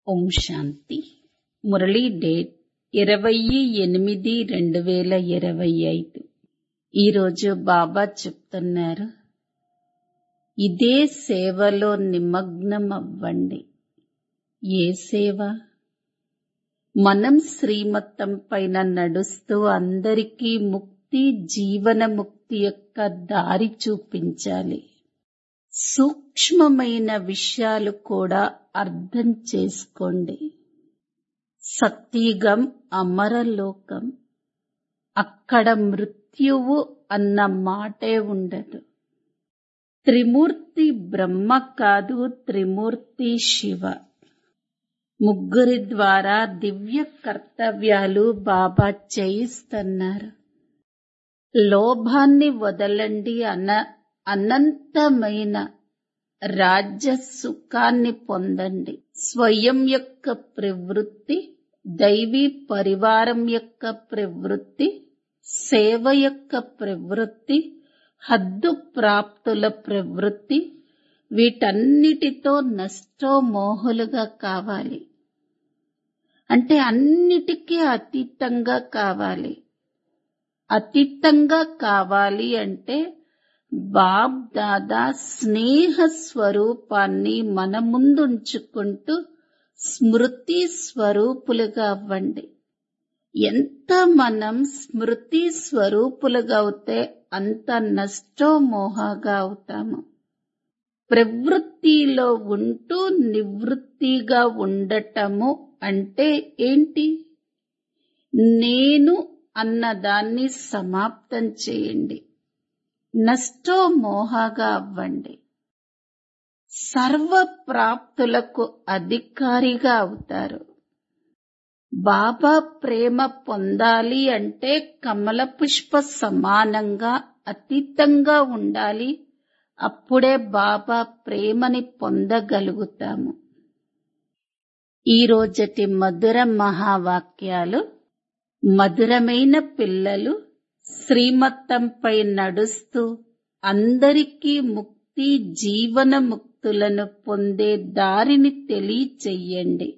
ఓం శాంతి Murali date ఇరవై ఎనిమిది రెండు వేల ఇరవై ఐదు ఈరోజు బాబా చెప్తున్నారు ఇదే సేవలో నిమగ్నం అవ్వండి ఏ సేవ మనం శ్రీమతం పైన నడుస్తూ అందరికీ ముక్తి జీవన ముక్తి యొక్క దారి చూపించాలి సూక్ష్మమైన విషయాలు కూడా అర్థం చేసుకోండి సత్యుగం అమరలోకం అక్కడ మృత్యువు అన్న మాటే ఉండదు త్రిమూర్తి బ్రహ్మ కాదు త్రిమూర్తి శివ ముగ్గురి ద్వారా దివ్య కర్తవ్యాలు బాబా చేయిస్తున్నారు లోభాన్ని వదలండి అన అనంతమైన రాజ్య సుఖాన్ని పొందండి స్వయం యొక్క ప్రవృత్తి దైవీ పరివారం యొక్క ప్రవృత్తి సేవ యొక్క ప్రవృత్తి హద్దు ప్రాప్తుల ప్రవృత్తి వీటన్నిటితో నష్టోమోహులుగా కావాలి అంటే అన్నిటికీ అతీతంగా కావాలి అతీతంగా కావాలి అంటే బాబ్ దాదా స్నేహ స్వరూపాన్ని మన ముందుంచుకుంటూ స్మృతి స్వరూపులుగా అవ్వండి ఎంత మనం స్మృతి స్వరూపులుగా అవుతే అంత నష్టోమోహగా అవుతాము ప్రవృత్తిలో ఉంటూ నివృత్తిగా ఉండటము అంటే ఏంటి నేను అన్నదాన్ని సమాప్తం చేయండి నష్టోమోహగా అవ్వండి సర్వ ప్రాప్తులకు అధికారిగా అవుతారు బాబా ప్రేమ పొందాలి అంటే కమల పుష్ప సమానంగా అతీతంగా ఉండాలి అప్పుడే బాబా ప్రేమని పొందగలుగుతాము ఈ రోజటి మధుర మహావాక్యాలు మధురమైన పిల్లలు శ్రీమత్తంపై నడుస్తూ అందరికీ ముక్తి జీవన ముక్తులను పొందే దారిని తెలియచెయ్యండి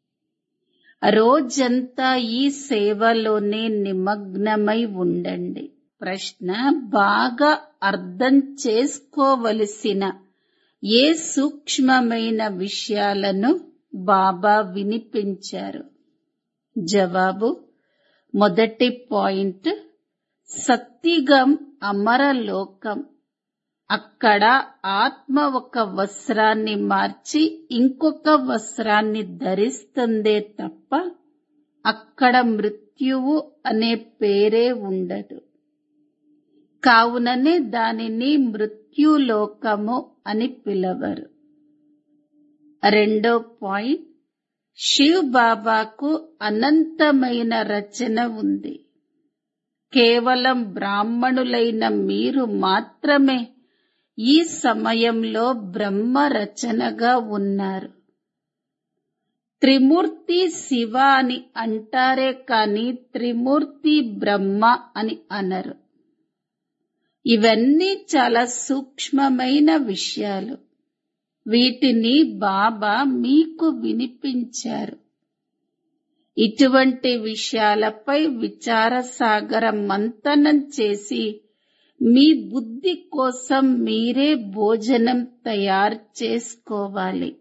రోజంతా ఈ సేవలోనే నిమగ్నమై ఉండండి ప్రశ్న బాగా అర్థం చేసుకోవలసిన ఏ సూక్ష్మమైన విషయాలను బాబా వినిపించారు జవాబు మొదటి పాయింట్ సత్తిగం అమరలోకం అక్కడ ఆత్మ ఒక వస్త్రాన్ని మార్చి ఇంకొక వస్త్రాన్ని ధరిస్తుందే తప్ప అక్కడ మృత్యువు అనే పేరే ఉండదు కావుననే దానిని మృత్యులోకము అని పిలవరు రెండో పాయింట్ శివ్ బాబాకు అనంతమైన రచన ఉంది కేవలం బ్రాహ్మణులైన మీరు మాత్రమే ఈ సమయంలో బ్రహ్మ రచనగా ఉన్నారు త్రిమూర్తి శివ అని అంటారే కాని త్రిమూర్తి బ్రహ్మ అని అనరు ఇవన్నీ చాలా సూక్ష్మమైన విషయాలు వీటిని బాబా మీకు వినిపించారు ఇటువంటి విషయాలపై విచార సాగర మంతనం చేసి మీ బుద్ధి కోసం మీరే భోజనం తయారు చేసుకోవాలి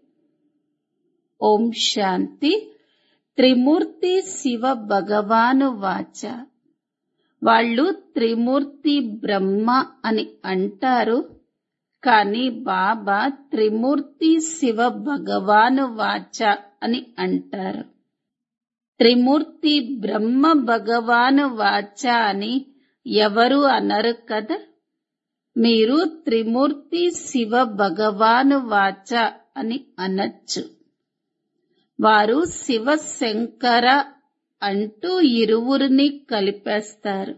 ఓం శాంతి త్రిమూర్తి శివ భగవాను వాచ వాళ్ళు త్రిమూర్తి బ్రహ్మ అని అంటారు కాని బాబా త్రిమూర్తి శివ భగవాను వాచ అని అంటారు త్రిమూర్తి బ్రహ్మ భగవాను వాచ అని ఎవరు అనరు కదా మీరు త్రిమూర్తి శివ భగవాను వాచ అని అనొచ్చు వారు శివ శంకర అంటూ ఇరువురిని కలిపేస్తారు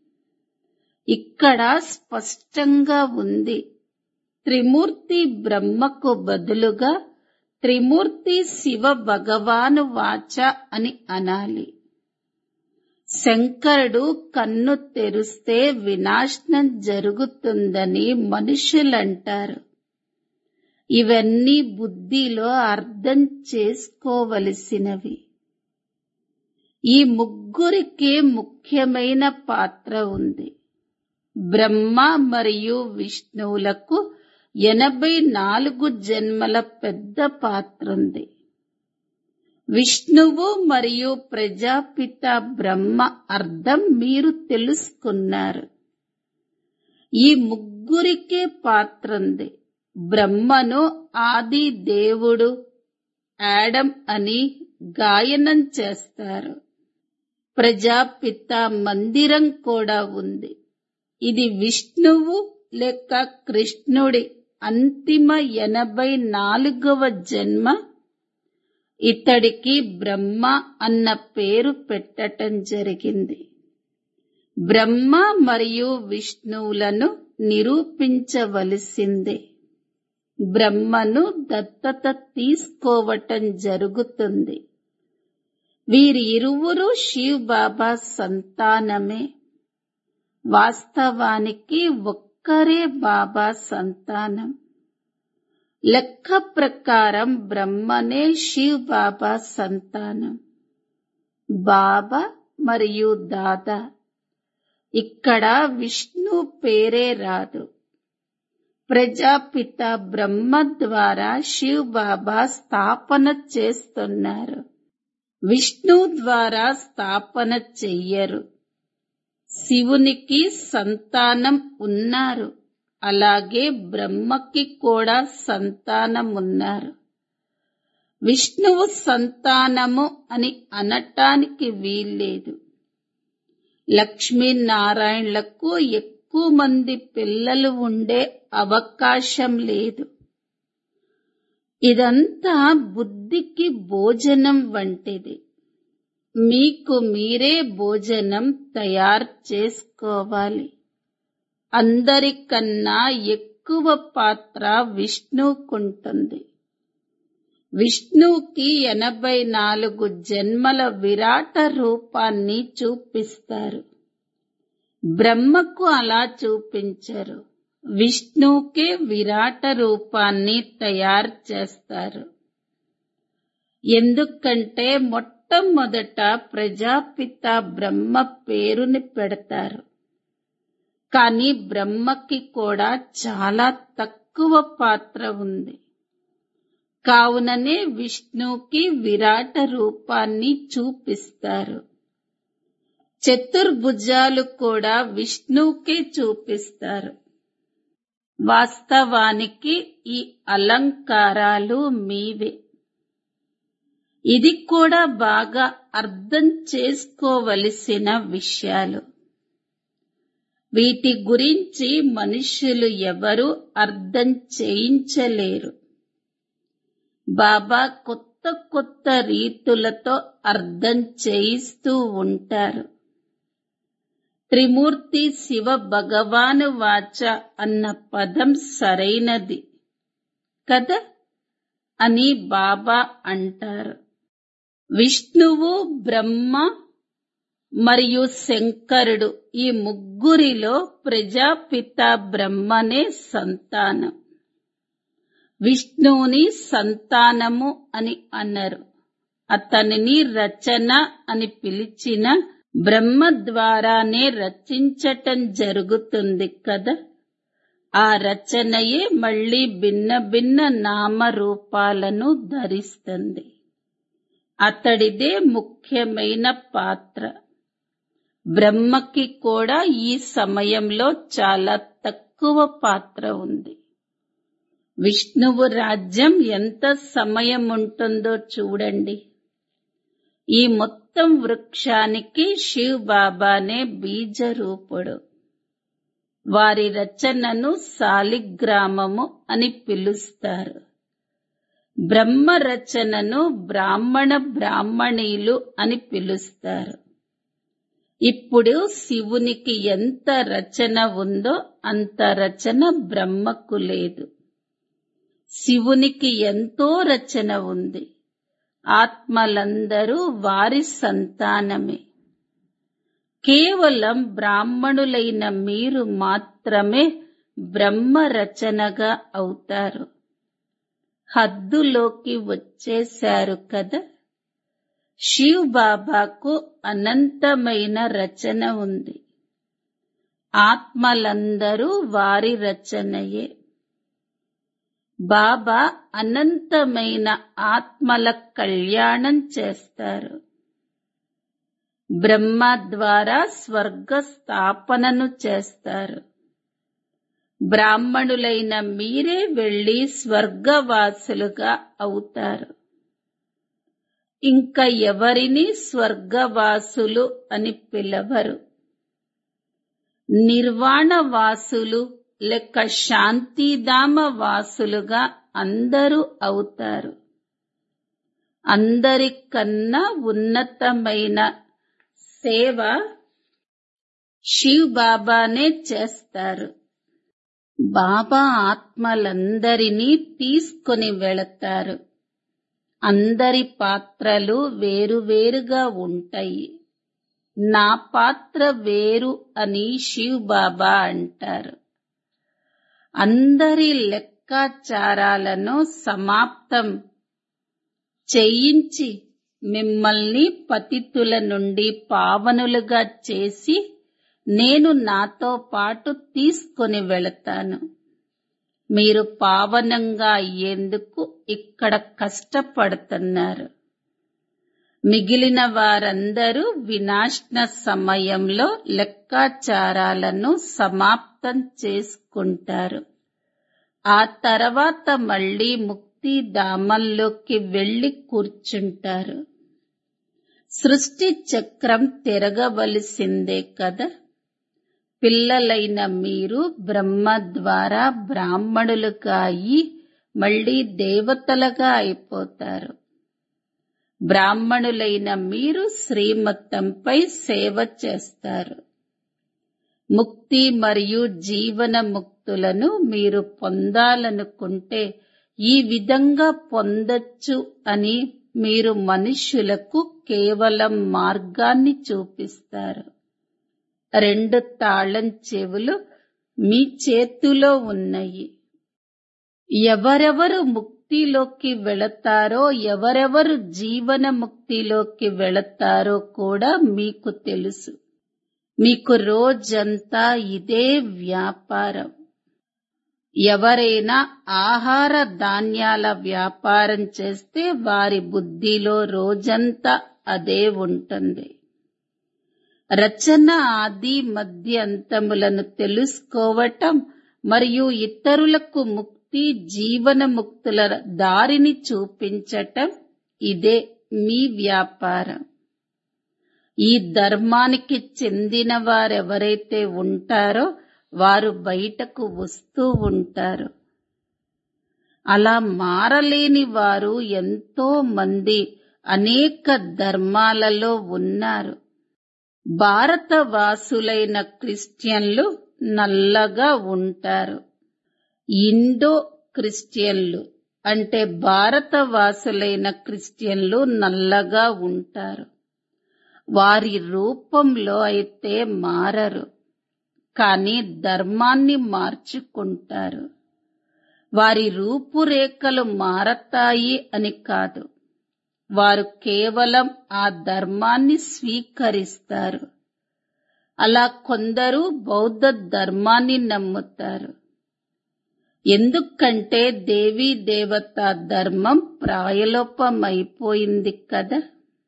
ఇక్కడ స్పష్టంగా ఉంది త్రిమూర్తి బ్రహ్మకు బదులుగా త్రిమూర్తి శివ భగవాను వాచ అని అనాలి శంకరుడు కన్ను తెరిస్తే వినాశనం జరుగుతుందని మనుషులంటారు ఇవన్నీ బుద్ధిలో అర్థం చేసుకోవలసినవి ఈ ముగ్గురికి ముఖ్యమైన పాత్ర ఉంది బ్రహ్మ మరియు విష్ణువులకు ఎనభై నాలుగు జన్మల పెద్ద పాత్ర ఉంది విష్ణువు మరియు ప్రజాపిత బ్రహ్మ అర్థం మీరు తెలుసుకున్నారు ఈ ముగ్గురికే పాత్ర ఉంది బ్రహ్మను ఆది దేవుడు యాడమ్ అని గాయనం చేస్తారు ప్రజాపిత మందిరం కూడా ఉంది ఇది విష్ణువు లేక కృష్ణుడి అంతిమ ఎనభై నాలుగవ జన్మ ఇతడికి బ్రహ్మ అన్న పేరు పెట్టటం జరిగింది బ్రహ్మ మరియు విష్ణువులను నిరూపించవలసిందే బ్రహ్మను దత్తత తీసుకోవటం జరుగుతుంది వీరి ఇరువురు శివ్ బాబా సంతానమే వాస్తవానికి ఒక్కరే బాబా సంతానం లెక్క ప్రకారం బ్రహ్మనే శివ్ బాబా సంతానం బాబా మరియు దాదా ఇక్కడ విష్ణు పేరే రాదు ప్రజాపిత బ్రహ్మ ద్వారా శివ్ బాబా స్థాపన చేస్తున్నారు విష్ణు ద్వారా స్థాపన చెయ్యరు శివునికి సంతానం ఉన్నారు అలాగే బ్రహ్మకి కూడా సంతానం ఉన్నారు విష్ణువు సంతానము అని అనటానికి వీల్లేదు లక్ష్మీనారాయణలకు ఎక్కువ మంది పిల్లలు ఉండే అవకాశం లేదు ఇదంతా బుద్ధికి భోజనం వంటిది మీకు మీరే భోజనం తయారు చేసుకోవాలి అందరికన్నా ఎక్కువ పాత్ర విష్ణుకుంటుంది విష్ణువుకి ఎనభై నాలుగు జన్మల విరాట రూపాన్ని చూపిస్తారు బ్రహ్మకు అలా చూపించరు విష్ణువుకే విరాట రూపాన్ని తయారు చేస్తారు ఎందుకంటే మొట్టమొదట ప్రజాపిత బ్రహ్మ పేరుని పెడతారు కానీ బ్రహ్మకి కూడా చాలా తక్కువ పాత్ర ఉంది కావుననే విష్ణువుకి విరాట రూపాన్ని చూపిస్తారు చతుర్భుజాలు కూడా విష్ణువుకే చూపిస్తారు వాస్తవానికి ఈ అలంకారాలు మీవే ఇది కూడా బాగా అర్థం చేసుకోవలసిన విషయాలు వీటి గురించి మనుషులు ఎవరు అర్థం చేయించలేరు బాబా కొత్త కొత్త రీతులతో అర్థం చేయిస్తూ ఉంటారు త్రిమూర్తి శివ భగవాను వాచ అన్న పదం సరైనది కదా అని బాబా అంటారు విష్ణువు బ్రహ్మ మరియు శంకరుడు ఈ ముగ్గురిలో ప్రజాపిత బ్రహ్మనే సంతానం విష్ణువుని సంతానము అని అన్నారు అతనిని రచన అని పిలిచిన బ్రహ్మ ద్వారానే రచించటం జరుగుతుంది కదా ఆ రచనయే మళ్ళీ భిన్న భిన్న నామరూపాలను ధరిస్తుంది అతడిదే ముఖ్యమైన పాత్ర బ్రహ్మకి కూడా ఈ సమయంలో చాలా తక్కువ పాత్ర ఉంది విష్ణువు రాజ్యం ఎంత సమయం ఉంటుందో చూడండి ఈ మొత్తం వృక్షానికి శివ్ బాబానే బీజ రూపుడు వారి రచనను సాలిగ్రామము అని పిలుస్తారు బ్రహ్మ రచనను బ్రాహ్మణ బ్రాహ్మణీలు అని పిలుస్తారు ఇప్పుడు శివునికి ఎంత రచన ఉందో అంత రచన బ్రహ్మకు లేదు శివునికి ఎంతో రచన ఉంది ఆత్మలందరూ వారి సంతానమే కేవలం బ్రాహ్మణులైన మీరు మాత్రమే బ్రహ్మ రచనగా అవుతారు హద్దులోకి వచ్చేశారు కదా శివ్ బాబాకు అనంతమైన రచన ఉంది ఆత్మలందరూ వారి రచనయే బాబా అనంతమైన ఆత్మల కళ్యాణం చేస్తారు బ్రహ్మ ద్వారా స్వర్గ స్థాపనను చేస్తారు బ్రాహ్మణులైన మీరే వెళ్లి స్వర్గవాసులుగా అవుతారు ఇంకా ఎవరిని స్వర్గవాసులు అని పిలవరు నిర్వాణవాసులు లెక్క శాంతిధామ వాసులుగా అందరూ అవుతారు అందరికన్నా ఉన్నతమైన సేవ శివ్ బాబానే చేస్తారు బాబా ఆత్మలందరినీ తీసుకొని వెళతారు అందరి పాత్రలు వేరువేరుగా ఉంటాయి నా పాత్ర వేరు అని శివ్ బాబా అంటారు అందరి లెక్కాచారాలను సమాప్తం చేయించి మిమ్మల్ని పతితుల నుండి పావనులుగా చేసి నేను నాతో పాటు తీసుకొని వెళతాను మీరు పావనంగా అయ్యేందుకు ఇక్కడ కష్టపడుతున్నారు మిగిలిన వారందరూ వినాశన సమయంలో లెక్కాచారాలను సమాప్తం చేసుకుంటారు ఆ తర్వాత మళ్ళీ ముక్తి ధామంలోకి వెళ్లి కూర్చుంటారు సృష్టి చక్రం తిరగవలసిందే కదా పిల్లలైన మీరు బ్రహ్మ ద్వారా బ్రాహ్మణులుగా అయి మళ్ళీ దేవతలుగా అయిపోతారు బ్రాహ్మణులైన మీరు శ్రీమతంపై సేవ చేస్తారు ముక్తి మరియు జీవన ముక్తులను మీరు పొందాలనుకుంటే ఈ విధంగా పొందొచ్చు అని మీరు మనుష్యులకు కేవలం మార్గాన్ని చూపిస్తారు రెండు తాళం చెవులు మీ చేతిలో ఉన్నాయి ఎవరెవరు ముక్తిలోకి వెళతారో ఎవరెవరు జీవన ముక్తిలోకి వెళతారో కూడా మీకు తెలుసు మీకు రోజంతా ఇదే వ్యాపారం ఎవరైనా ఆహార ధాన్యాల వ్యాపారం చేస్తే వారి బుద్ధిలో రోజంతా అదే ఉంటుంది రచన ఆది మధ్య అంతములను తెలుసుకోవటం మరియు ఇతరులకు ముక్తి జీవన ముక్తుల దారిని చూపించటం ఇదే మీ వ్యాపారం ఈ ధర్మానికి చెందిన వారెవరైతే ఉంటారో వారు బయటకు వస్తూ ఉంటారు అలా మారలేని వారు ఎంతో మంది అనేక ధర్మాలలో ఉన్నారు భారతవాసులైన క్రిస్టియన్లు నల్లగా ఉంటారు ఇండో క్రిస్టియన్లు అంటే భారతవాసులైన క్రిస్టియన్లు నల్లగా ఉంటారు వారి రూపంలో అయితే మారరు కానీ ధర్మాన్ని మార్చుకుంటారు వారి రూపురేఖలు మారతాయి అని కాదు వారు కేవలం ఆ ధర్మాన్ని స్వీకరిస్తారు అలా కొందరు బౌద్ధ ధర్మాన్ని నమ్ముతారు ఎందుకంటే దేవీ దేవత ధర్మం ప్రాయలోపమైపోయింది కదా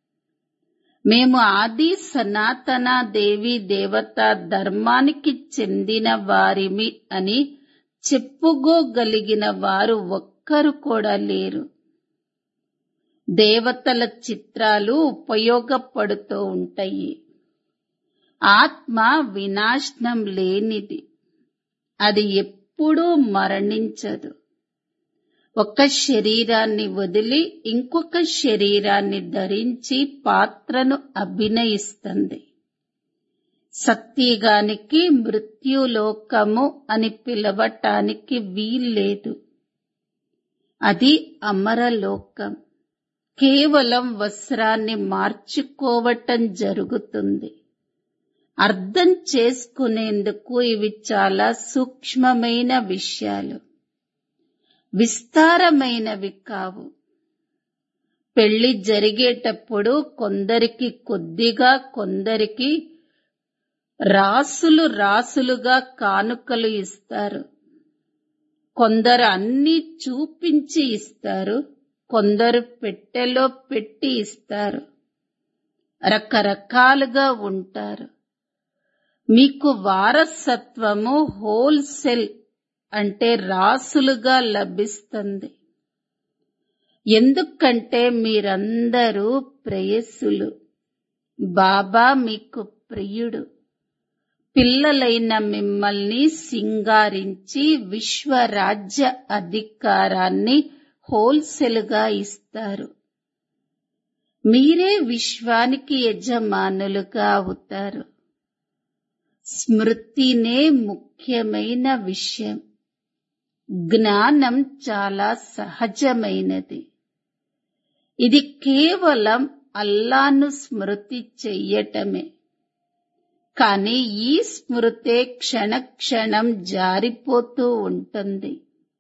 మేము ఆది సనాతన దేవి దేవత ధర్మానికి చెందిన వారిమి అని చెప్పుకోగలిగిన వారు ఒక్కరు కూడా లేరు దేవతల చిత్రాలు ఉపయోగపడుతూ ఉంటాయి ఆత్మ వినాశనం లేనిది అది ఎప్పుడూ మరణించదు ఒక శరీరాన్ని వదిలి ఇంకొక శరీరాన్ని ధరించి పాత్రను అభినయిస్తుంది సత్యగానికి మృత్యులోకము అని పిలవటానికి వీల్లేదు అది అమరలోకం కేవలం వస్త్రాన్ని మార్చుకోవటం జరుగుతుంది అర్థం చేసుకునేందుకు ఇవి చాలా సూక్ష్మమైన విషయాలు విస్తారమైనవి కావు పెళ్లి జరిగేటప్పుడు కొందరికి కొద్దిగా కొందరికి రాసులు రాసులుగా కానుకలు ఇస్తారు కొందరు అన్ని చూపించి ఇస్తారు కొందరు పెట్టెలో పెట్టి ఇస్తారు రకరకాలుగా ఉంటారు మీకు వారసత్వము హోల్సేల్ అంటే రాసులుగా లభిస్తుంది ఎందుకంటే మీరందరూ ప్రేయస్సులు బాబా మీకు ప్రియుడు పిల్లలైన మిమ్మల్ని సింగారించి విశ్వరాజ్య అధికారాన్ని హోల్సేల్గా ఇస్తారు మీరే విశ్వానికి యజమానులుగా అవుతారు స్మృతినే ముఖ్యమైన విషయం జ్ఞానం చాలా సహజమైనది ఇది కేవలం అల్లాను స్మృతి చెయ్యటమే కానీ ఈ స్మృతే క్షణక్షణం జారిపోతూ ఉంటుంది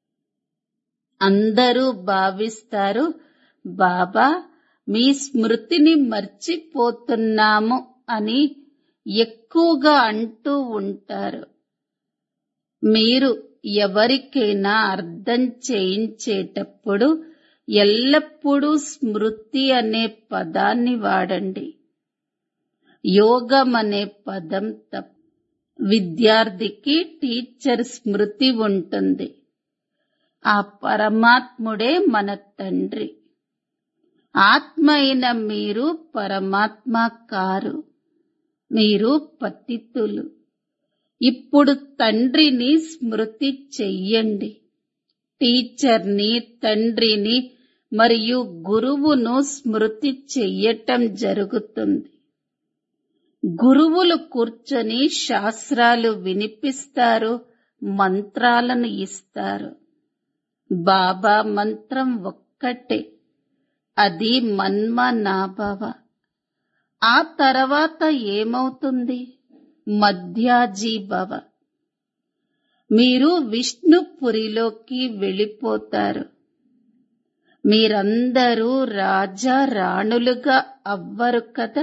అందరూ భావిస్తారు బాబా మీ స్మృతిని మర్చిపోతున్నాము అని ఎక్కువగా అంటూ ఉంటారు మీరు ఎవరికైనా అర్థం చేయించేటప్పుడు ఎల్లప్పుడూ స్మృతి అనే పదాన్ని వాడండి యోగం అనే పదం తప్ప విద్యార్థికి టీచర్ స్మృతి ఉంటుంది ఆ పరమాత్ముడే మన తండ్రి ఆత్మ అయిన మీరు పరమాత్మ కారు మీరు పతితులు ఇప్పుడు తండ్రిని స్మృతి చెయ్యండి టీచర్ని తండ్రిని మరియు గురువును స్మృతి చెయ్యటం జరుగుతుంది గురువులు కూర్చొని శాస్త్రాలు వినిపిస్తారు మంత్రాలను ఇస్తారు బాబా మంత్రం ఒక్కటే అది మన్మనాభవ ఆ తర్వాత ఏమవుతుంది మధ్యాజీభవ మీరు విష్ణుపురిలోకి వెళ్ళిపోతారు మీరందరూ రాజా రాణులుగా అవ్వరు కదా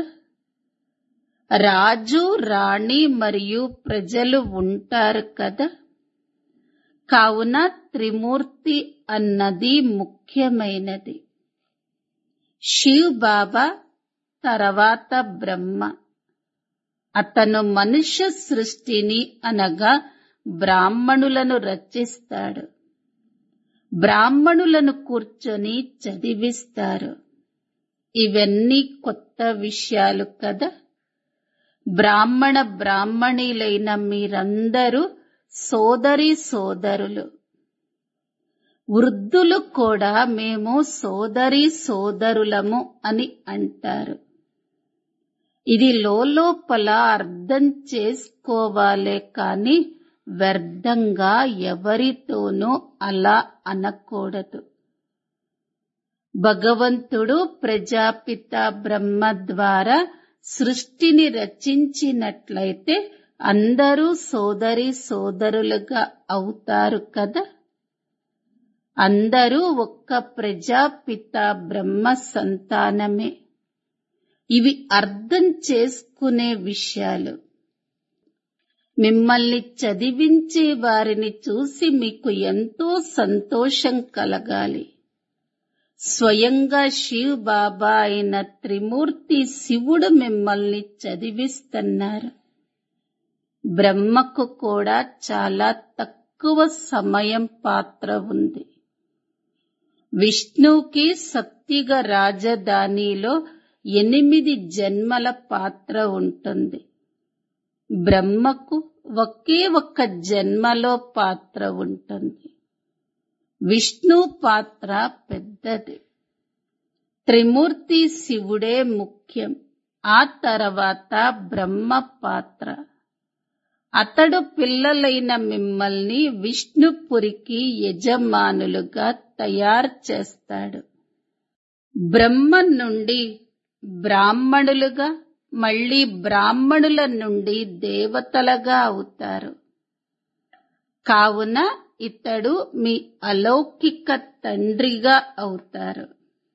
రాజు రాణి మరియు ప్రజలు ఉంటారు కదా కావున త్రిమూర్తి అన్నది ముఖ్యమైనది శివ్ బాబా తర్వాత బ్రహ్మ అతను మనుష్య సృష్టిని అనగా బ్రాహ్మణులను రచిస్తాడు బ్రాహ్మణులను కూర్చొని చదివిస్తారు ఇవన్నీ కొత్త విషయాలు కదా బ్రాహ్మణ బ్రాహ్మణీలైన మీరందరూ సోదరి సోదరులు వృద్ధులు కూడా మేము సోదరి సోదరులము అని అంటారు ఇది లోపల అర్థం చేసుకోవాలే కాని వ్యర్థంగా ఎవరితోనూ అలా అనకూడదు భగవంతుడు ప్రజాపిత బ్రహ్మ ద్వారా సృష్టిని రచించినట్లయితే అందరూ సోదరి సోదరులుగా అవుతారు కదా అందరూ ఒక్క ప్రజాపిత బ్రహ్మ సంతానమే ఇవి అర్థం చేసుకునే విషయాలు మిమ్మల్ని చదివించే వారిని చూసి మీకు ఎంతో సంతోషం కలగాలి స్వయంగా శివ్ బాబా అయిన త్రిమూర్తి శివుడు మిమ్మల్ని చదివిస్తున్నారు బ్రహ్మకు కూడా చాలా తక్కువ సమయం పాత్ర ఉంది విష్ణువుకి సత్తిగ రాజధానిలో ఎనిమిది జన్మల పాత్ర ఉంటుంది బ్రహ్మకు ఒకే ఒక్క జన్మలో పాత్ర ఉంటుంది విష్ణు పాత్ర పెద్దది త్రిమూర్తి శివుడే ముఖ్యం ఆ తర్వాత బ్రహ్మ పాత్ర అతడు పిల్లలైన మిమ్మల్ని విష్ణుపురికి యజమానులుగా తయారు చేస్తాడు బ్రహ్మ నుండి బ్రాహ్మణులుగా మళ్ళీ బ్రాహ్మణుల నుండి దేవతలుగా అవుతారు కావున ఇతడు మీ అలౌకిక తండ్రిగా అవుతారు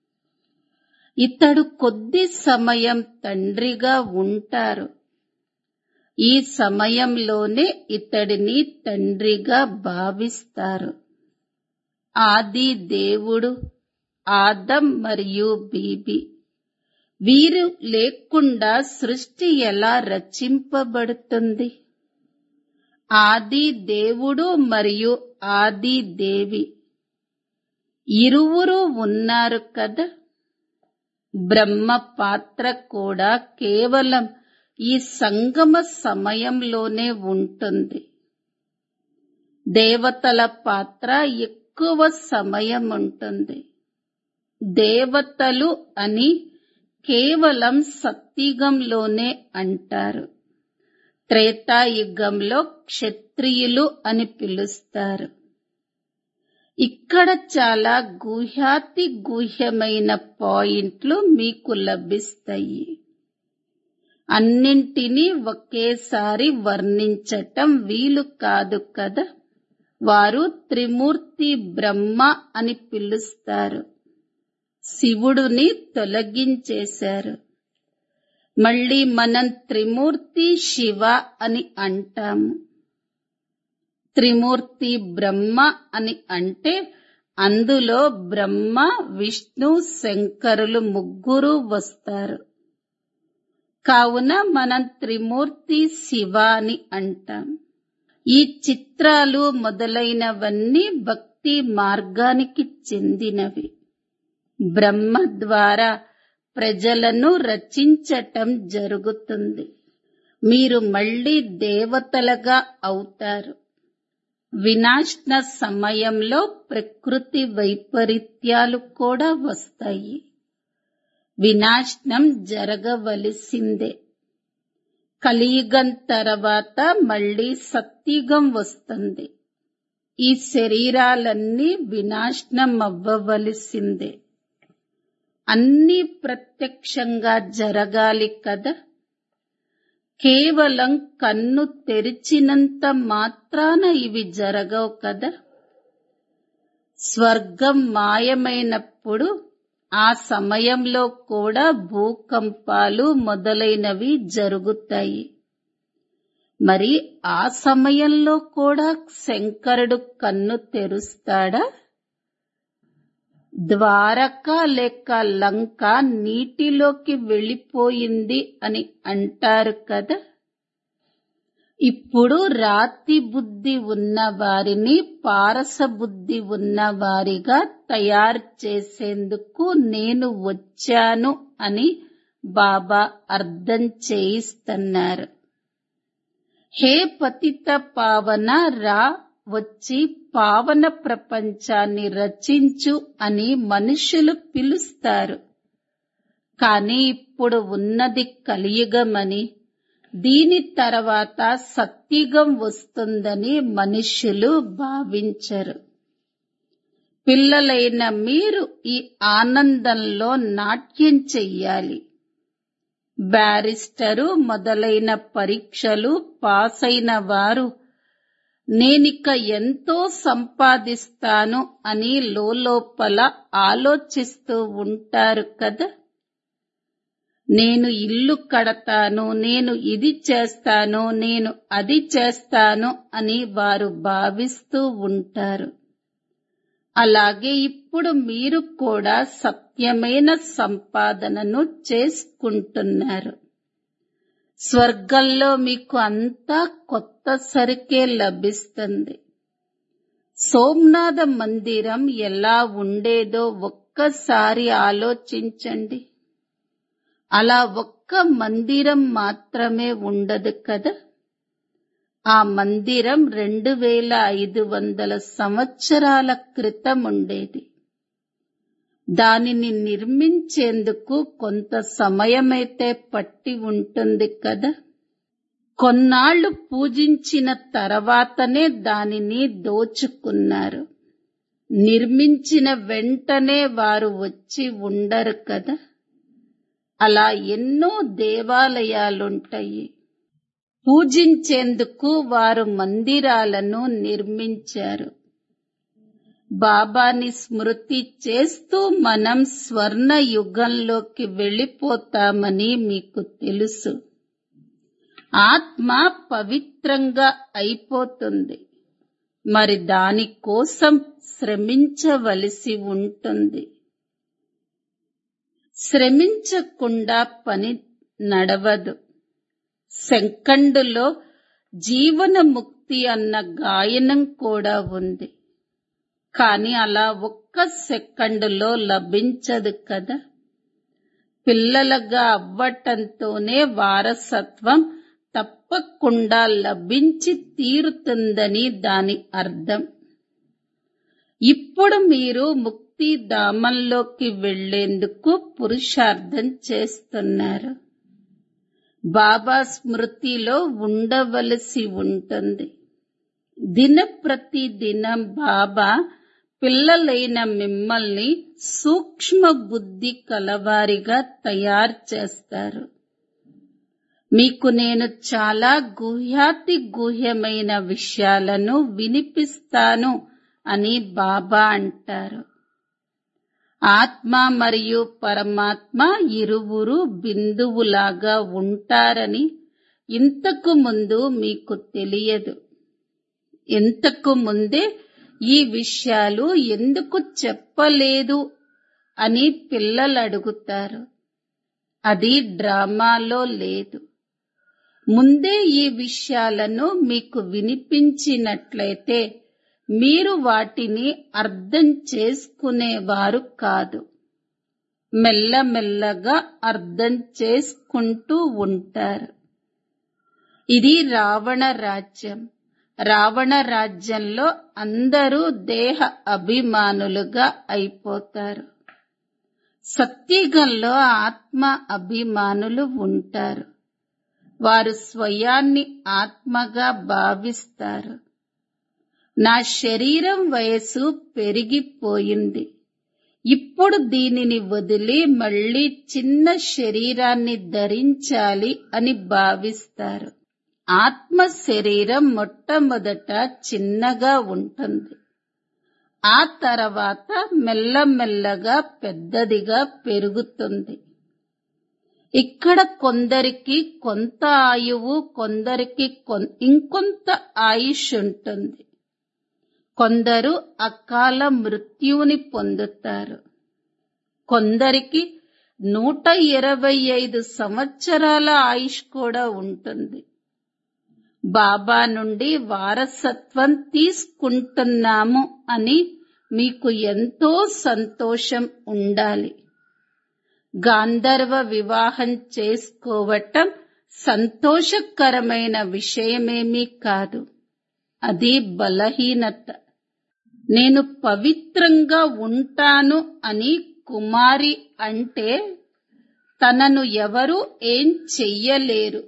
ఇతడు కొద్ది సమయం తండ్రిగా ఉంటారు ఈ సమయంలోనే ఇతడిని తండ్రిగా భావిస్తారు ఆది దేవుడు ఆదం మరియు బీబీ వీరు లేకుండా సృష్టి ఎలా రచింపబడుతుంది ఆది దేవుడు మరియు ఆది దేవి ఇరువురు ఉన్నారు కదా బ్రహ్మ పాత్ర కూడా కేవలం ఈ సంగమ సమయంలోనే ఉంటుంది దేవతల పాత్ర ఎక్కువ సమయం ఉంటుంది దేవతలు అని కేవలం సత్యుగంలోనే అంటారు త్రేతాయుగంలో క్షత్రియులు అని పిలుస్తారు ఇక్కడ చాలా గుహ్యాతి గుహ్యమైన పాయింట్లు మీకు లభిస్తాయి అన్నింటినీ ఒకేసారి వర్ణించటం వీలు కాదు కదా వారు త్రిమూర్తి బ్రహ్మ అని పిలుస్తారు శివుడుని తొలగించేశారు మళ్ళీ మనం త్రిమూర్తి శివ అని అంటాము త్రిమూర్తి బ్రహ్మ అని అంటే అందులో బ్రహ్మ విష్ణు శంకరులు ముగ్గురు వస్తారు కావున మనం త్రిమూర్తి శివ అని అంటాం ఈ చిత్రాలు మొదలైనవన్నీ భక్తి మార్గానికి చెందినవి బ్రహ్మ ద్వారా ప్రజలను రచించటం జరుగుతుంది మీరు మళ్ళీ దేవతలుగా అవుతారు వినాశన సమయంలో ప్రకృతి వైపరీత్యాలు కూడా వస్తాయి వినాశనం జరగవలసిందే కలియుగం తర్వాత మళ్ళీ సత్యుగం వస్తుంది ఈ శరీరాలన్నీ వినాశనం అవ్వవలసిందే అన్నీ ప్రత్యక్షంగా జరగాలి కదా కేవలం కన్ను తెరిచినంత మాత్రాన ఇవి జరగవు కదా స్వర్గం మాయమైనప్పుడు ఆ సమయంలో కూడా భూకంపాలు మొదలైనవి జరుగుతాయి మరి ఆ సమయంలో కూడా శంకరుడు కన్ను తెరుస్తాడా ద్వారక లేక లంక నీటిలోకి వెళ్ళిపోయింది అని అంటారు కదా ఇప్పుడు రాతి బుద్ధి ఉన్న వారిని పారస బుద్ధి ఉన్న వారిగా తయారు చేసేందుకు నేను వచ్చాను అని బాబా అర్థం చేయిస్తున్నారు హే పతిత పావన రా వచ్చి పావన ప్రపంచాన్ని రచించు అని మనుషులు పిలుస్తారు కానీ ఇప్పుడు ఉన్నది కలియుగమని దీని తర్వాత సత్యుగం వస్తుందని మనుషులు భావించరు పిల్లలైన మీరు ఈ ఆనందంలో నాట్యం చెయ్యాలి బ్యారిస్టరు మొదలైన పరీక్షలు పాస్ అయిన వారు నేనిక ఎంతో సంపాదిస్తాను అని లోపల ఆలోచిస్తూ ఉంటారు కదా నేను ఇల్లు కడతాను నేను ఇది చేస్తాను నేను అది చేస్తాను అని వారు భావిస్తూ ఉంటారు అలాగే ఇప్పుడు మీరు కూడా సత్యమైన సంపాదనను చేసుకుంటున్నారు స్వర్గంలో మీకు అంతా కొత్త సరికే లభిస్తుంది సోమనాథ మందిరం ఎలా ఉండేదో ఒక్కసారి ఆలోచించండి అలా ఒక్క మందిరం మాత్రమే ఉండదు కదా ఆ మందిరం రెండు వేల ఐదు వందల సంవత్సరాల క్రితం ఉండేది దానిని నిర్మించేందుకు కొంత సమయమైతే పట్టి ఉంటుంది కదా కొన్నాళ్లు పూజించిన తర్వాతనే దానిని దోచుకున్నారు నిర్మించిన వెంటనే వారు వచ్చి ఉండరు కదా అలా ఎన్నో దేవాలయాలుంటాయి పూజించేందుకు వారు మందిరాలను నిర్మించారు బాబాని స్మృతి చేస్తూ మనం స్వర్ణ యుగంలోకి వెళ్ళిపోతామని మీకు తెలుసు ఆత్మ పవిత్రంగా అయిపోతుంది మరి దానికోసం శ్రమించవలసి ఉంటుంది శ్రమించకుండా పని నడవదు సెకండులో జీవన ముక్తి అన్న గాయనం కూడా ఉంది కాని అలా ఒక్క సెకండులో లభించదు కదా పిల్లలుగా అవ్వటంతోనే వారసత్వం తప్పకుండా లభించి తీరుతుందని దాని అర్థం ఇప్పుడు మీరు ముక్తి ధామంలోకి వెళ్లేందుకు పురుషార్థం చేస్తున్నారు బాబా స్మృతిలో ఉండవలసి ఉంటుంది దిన ప్రతి దినం బాబా పిల్లలైన మిమ్మల్ని సూక్ష్మ బుద్ధి కలవారిగా తయారు చేస్తారు మీకు నేను చాలా గుహ్యాతి గుహ్యమైన విషయాలను వినిపిస్తాను అని బాబా అంటారు ఆత్మ మరియు పరమాత్మ ఇరువురు బిందువులాగా ఉంటారని ఇంతకు ముందు మీకు తెలియదు ఇంతకు ముందే ఈ విషయాలు ఎందుకు చెప్పలేదు అని పిల్లలు అడుగుతారు అది డ్రామాలో లేదు ముందే ఈ విషయాలను మీకు వినిపించినట్లయితే మీరు వాటిని అర్థం చేసుకునేవారు కాదు మెల్లమెల్లగా అర్థం చేసుకుంటూ ఉంటారు ఇది రావణ రాజ్యం రావణ రాజ్యంలో అందరూ దేహ అభిమానులుగా అయిపోతారు సత్యగంలో ఆత్మ అభిమానులు ఉంటారు వారు స్వయాన్ని ఆత్మగా భావిస్తారు నా శరీరం వయసు పెరిగిపోయింది ఇప్పుడు దీనిని వదిలి మళ్ళీ చిన్న శరీరాన్ని ధరించాలి అని భావిస్తారు ఆత్మ శరీరం మొట్టమొదట చిన్నగా ఉంటుంది ఆ తర్వాత మెల్లమెల్లగా పెద్దదిగా పెరుగుతుంది ఇక్కడ కొందరికి కొంత ఆయువు కొందరికి ఇంకొంత ఆయుష్ ఉంటుంది కొందరు అకాల మృత్యువుని పొందుతారు కొందరికి నూట ఇరవై ఐదు సంవత్సరాల ఆయుష్ కూడా ఉంటుంది బాబా నుండి వారసత్వం తీసుకుంటున్నాము అని మీకు ఎంతో సంతోషం ఉండాలి గాంధర్వ వివాహం చేసుకోవటం సంతోషకరమైన విషయమేమీ కాదు అది బలహీనత నేను పవిత్రంగా ఉంటాను అని కుమారి అంటే తనను ఎవరు ఏం చెయ్యలేరు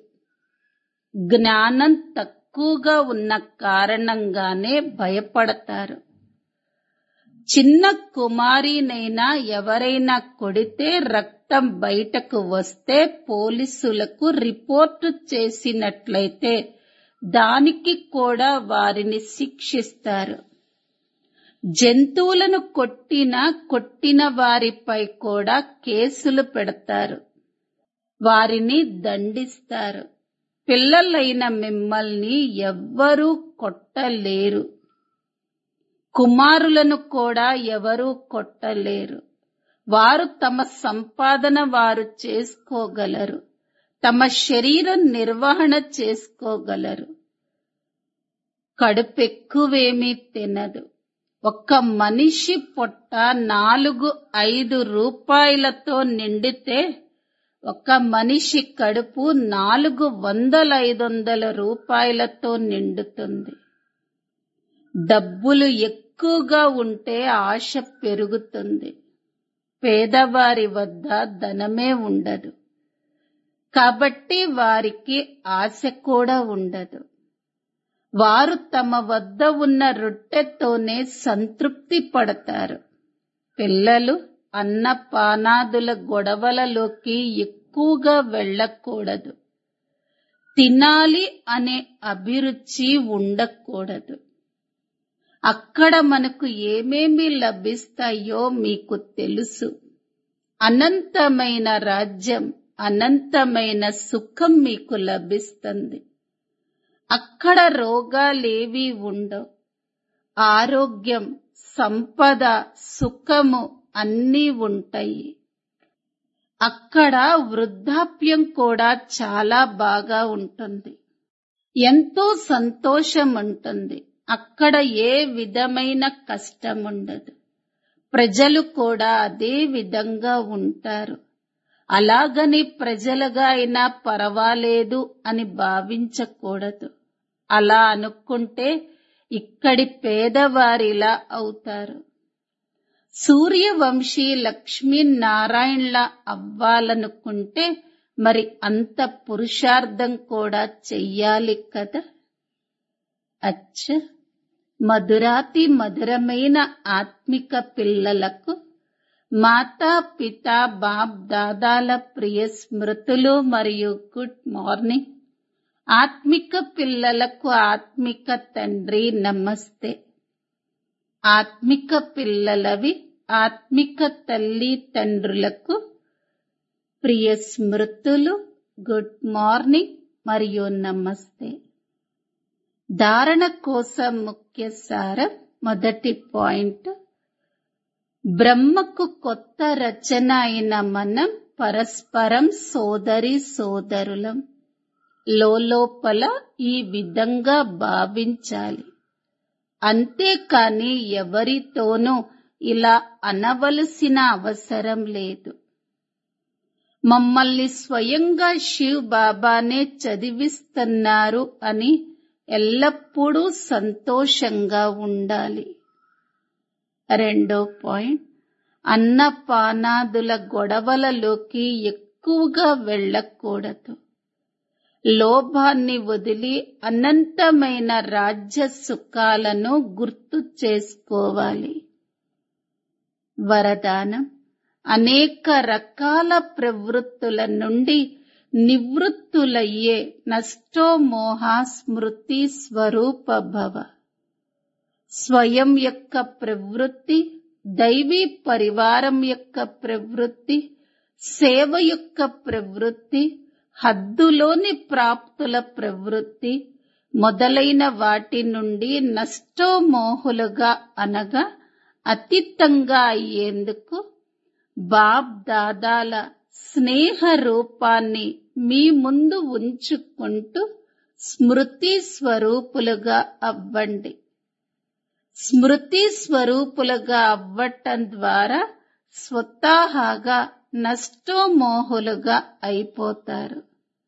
జ్ఞానం తక్కువగా ఉన్న కారణంగానే భయపడతారు చిన్న కుమారినైనా ఎవరైనా కొడితే రక్తం బయటకు వస్తే పోలీసులకు రిపోర్టు చేసినట్లయితే దానికి కూడా వారిని శిక్షిస్తారు జంతువులను కొట్టిన కొట్టిన వారిపై కూడా కేసులు పెడతారు వారిని దండిస్తారు పిల్లలైన మిమ్మల్ని ఎవ్వరూ కొట్టలేరు కుమారులను కూడా ఎవరూ కొట్టలేరు వారు తమ సంపాదన వారు చేసుకోగలరు తమ శరీరం నిర్వహణ చేసుకోగలరు కడుపెక్కువేమీ తినదు ఒక్క మనిషి పొట్ట నాలుగు ఐదు రూపాయలతో నిండితే ఒక మనిషి కడుపు నాలుగు వందల ఐదు వందల రూపాయలతో నిండుతుంది డబ్బులు ఎక్కువగా ఉంటే ఆశ పెరుగుతుంది పేదవారి వద్ద ధనమే ఉండదు కాబట్టి వారికి ఆశ కూడా ఉండదు వారు తమ వద్ద ఉన్న రొట్టెతోనే సంతృప్తి పడతారు పిల్లలు అన్నపానాదుల గొడవలలోకి ఎక్కువగా వెళ్ళకూడదు తినాలి అనే అభిరుచి ఉండకూడదు అక్కడ మనకు ఏమేమి లభిస్తాయో మీకు తెలుసు అనంతమైన రాజ్యం అనంతమైన సుఖం మీకు లభిస్తుంది అక్కడ రోగాలేవి ఉండవు ఆరోగ్యం సంపద సుఖము అన్నీ ఉంటాయి అక్కడ వృద్ధాప్యం కూడా చాలా బాగా ఉంటుంది ఎంతో సంతోషం ఉంటుంది అక్కడ ఏ విధమైన కష్టం ఉండదు ప్రజలు కూడా అదే విధంగా ఉంటారు అలాగని ప్రజలుగా అయినా పర్వాలేదు అని భావించకూడదు అలా అనుకుంటే ఇక్కడి పేదవారిలా అవుతారు సూర్యవంశీ లక్ష్మీనారాయణల అవ్వాలనుకుంటే మరి అంత పురుషార్థం కూడా చెయ్యాలి కదా అచ్చ మధురాతి మధురమైన ఆత్మిక పిల్లలకు మాతా పిత బాప్ దాదాల ప్రియ స్మృతులు మరియు గుడ్ మార్నింగ్ ఆత్మిక పిల్లలకు ఆత్మిక తండ్రి నమస్తే ఆత్మిక పిల్లలవి ఆత్మిక తల్లి తండ్రులకు ప్రియ స్మృతులు గుడ్ మార్నింగ్ మరియు నమస్తే ధారణ కోసం ముఖ్య సారం మొదటి పాయింట్ బ్రహ్మకు కొత్త రచన అయిన మనం పరస్పరం సోదరి సోదరులం లోపల ఈ విధంగా భావించాలి అంతేకాని ఎవరితోనూ ఇలా అనవలసిన అవసరం లేదు మమ్మల్ని స్వయంగా శివ్ బాబానే చదివిస్తున్నారు అని ఎల్లప్పుడూ సంతోషంగా ఉండాలి రెండో పాయింట్ అన్నపానాదుల గొడవలలోకి ఎక్కువగా వెళ్ళకూడదు లోభాన్ని వదిలి అనంతమైన రాజ్య సుఖాలను గుర్తు చేసుకోవాలి వరదానం అనేక రకాల ప్రవృత్తుల నుండి నివృత్తులయ్యే నష్టోమోహ స్మృతి స్వరూప భవ స్వయం యొక్క ప్రవృత్తి దైవీ పరివారం యొక్క ప్రవృత్తి సేవ యొక్క ప్రవృత్తి హద్దులోని ప్రాప్తుల ప్రవృత్తి మొదలైన వాటి నుండి నష్టోమోహులుగా అనగా అతీతంగా అయ్యేందుకు బాబ్ దాదాల స్నేహ రూపాన్ని మీ ముందు ఉంచుకుంటూ స్మృతి స్వరూపులుగా అవ్వండి స్మృతి స్వరూపులుగా అవ్వటం ద్వారా స్వతహాగా నష్టోమోహులుగా అయిపోతారు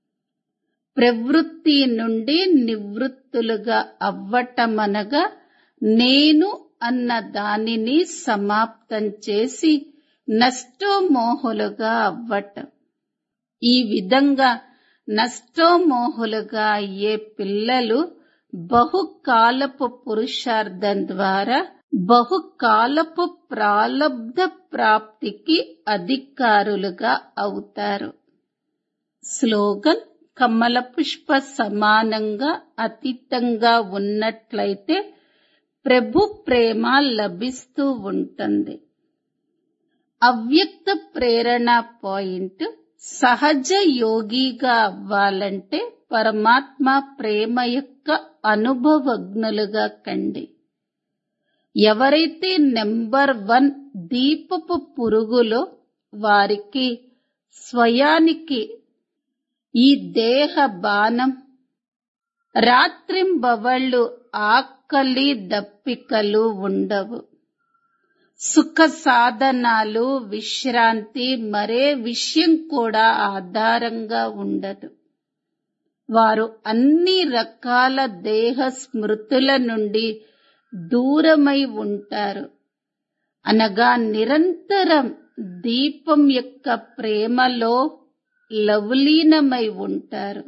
ప్రవృత్తి నుండి నివృత్తులుగా అవ్వటమనగా నేను అన్న దానిని సమాప్తం చేసి నష్టోమోహులుగా అవ్వటం ఈ విధంగా నష్టోమోహులుగా అయ్యే పిల్లలు బహుకాలపు పురుషార్థం ద్వారా బహుకాలపు ప్రాలబ్ధ ప్రాప్తికి అధికారులుగా అవుతారు స్లోగన్ కమల పుష్ప సమానంగా అతీతంగా ఉన్నట్లయితే ప్రభు ప్రేమ లభిస్తూ ఉంటుంది అవ్యక్త ప్రేరణ పాయింట్ సహజ యోగిగా అవ్వాలంటే పరమాత్మ ప్రేమ యొక్క అనుభవజ్ఞులుగా కండి ఎవరైతే నెంబర్ వన్ దీపపు పురుగులో వారికి స్వయానికి ఈ దేహ బాణం రాత్రింబవళ్ళు ఆకలి దప్పికలు ఉండవు సుఖ సాధనాలు విశ్రాంతి మరే విషయం కూడా ఆధారంగా ఉండదు వారు అన్ని రకాల దేహ స్మృతుల నుండి దూరమై ఉంటారు అనగా నిరంతరం దీపం యొక్క ప్రేమలో లవలీనమై ఉంటారు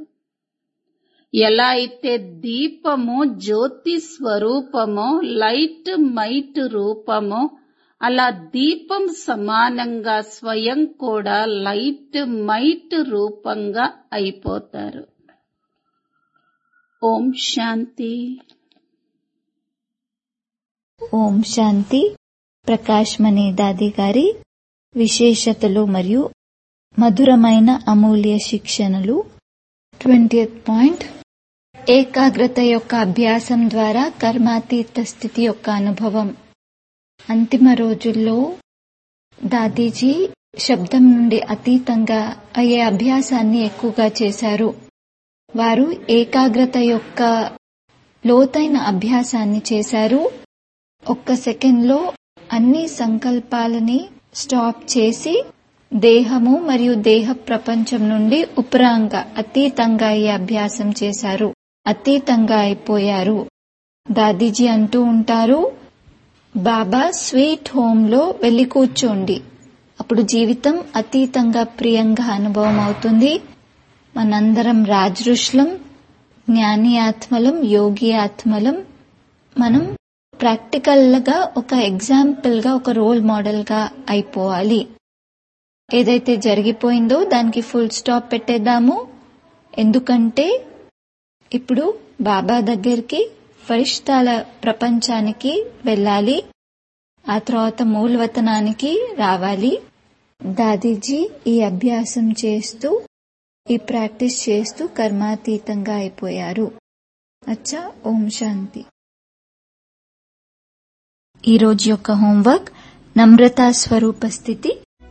ఎలా అయితే దీపము జ్యోతి స్వరూపమో లైట్ మైట్ రూపమో అలా దీపం సమానంగా స్వయం కూడా లైట్ మైట్ రూపంగా అయిపోతారు ఓం శాంతి ఓం శాంతి ప్రకాష్ మణి దాది గారి విశేషతలు మరియు మధురమైన అమూల్య శిక్షణలు ట్వంటీ పాయింట్ ఏకాగ్రత యొక్క అభ్యాసం ద్వారా కర్మాతీత స్థితి యొక్క అనుభవం అంతిమ రోజుల్లో దాదీజీ శబ్దం నుండి అతీతంగా అయ్యే అభ్యాసాన్ని ఎక్కువగా చేశారు వారు ఏకాగ్రత యొక్క లోతైన అభ్యాసాన్ని చేశారు ఒక్క సెకండ్లో అన్ని సంకల్పాలని స్టాప్ చేసి దేహము మరియు దేహ ప్రపంచం నుండి ఉపరాంగ అతీతంగా ఈ అభ్యాసం చేశారు అతీతంగా అయిపోయారు దాదీజీ అంటూ ఉంటారు బాబా స్వీట్ హోమ్ లో వెళ్లి కూర్చోండి అప్పుడు జీవితం అతీతంగా ప్రియంగా అనుభవం అవుతుంది మనందరం రాజఋషులం జ్ఞాని ఆత్మలం యోగి ఆత్మలం మనం ప్రాక్టికల్ గా ఒక ఎగ్జాంపుల్ గా ఒక రోల్ మోడల్ గా అయిపోవాలి ఏదైతే జరిగిపోయిందో దానికి ఫుల్ స్టాప్ పెట్టేద్దాము ఎందుకంటే ఇప్పుడు బాబా దగ్గరికి ఫరిష్టాల ప్రపంచానికి వెళ్ళాలి ఆ తర్వాత మూలవతనానికి రావాలి దాదీజీ ఈ అభ్యాసం చేస్తూ ఈ ప్రాక్టీస్ చేస్తూ కర్మాతీతంగా అయిపోయారు అచ్చా ఓం శాంతి ఈ రోజు యొక్క హోంవర్క్ నమ్రతా స్వరూప స్థితి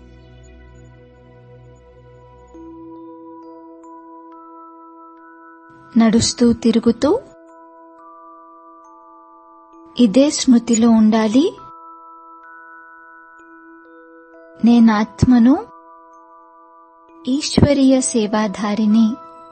నడుస్తూ తిరుగుతూ ఇదే స్మృతిలో ఉండాలి నేను ఆత్మను ఈశ్వరీయ సేవాధారిని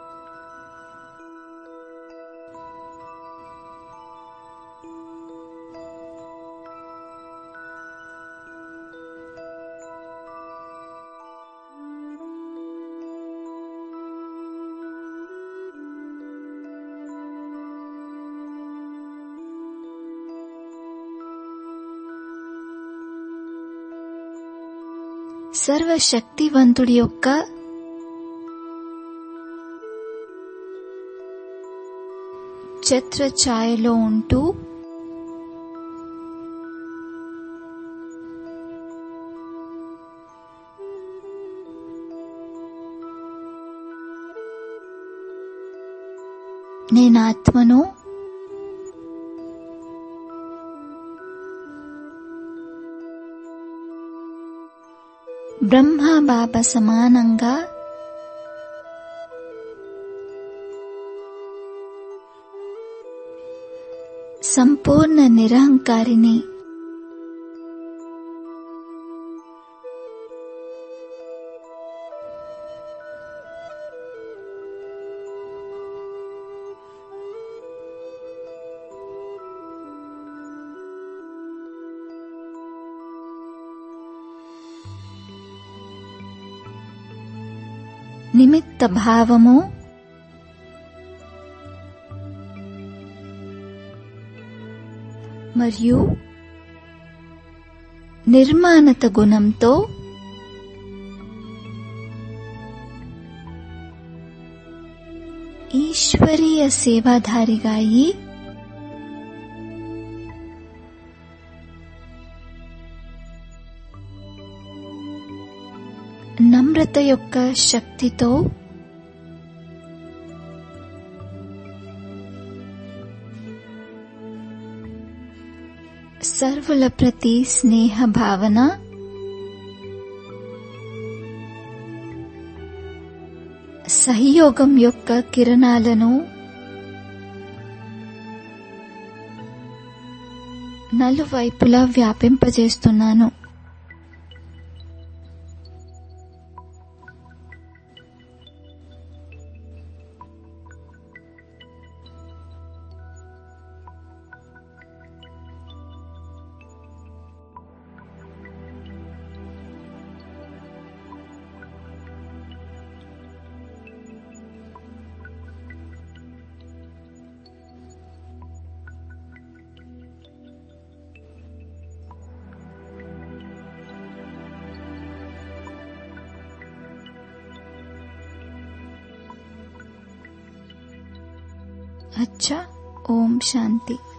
సర్వశక్తివంతుడి యొక్క ఛత్ర ఛాయలో ఉంటూ నేను ఆత్మను బ్రహ్మ బాబా సమానంగా సంపూర్ణ నిరహంకారిని నిమిత్త భావము మరియు నిర్మాణత గుణంతో ఈశ్వరీయ సేవాధారిగా అయి నమ్రత యొక్క శక్తితో సర్వుల ప్రతి స్నేహ భావన సహయోగం యొక్క కిరణాలను నలువైపులా వ్యాపింపజేస్తున్నాను अच्छा ओम शांति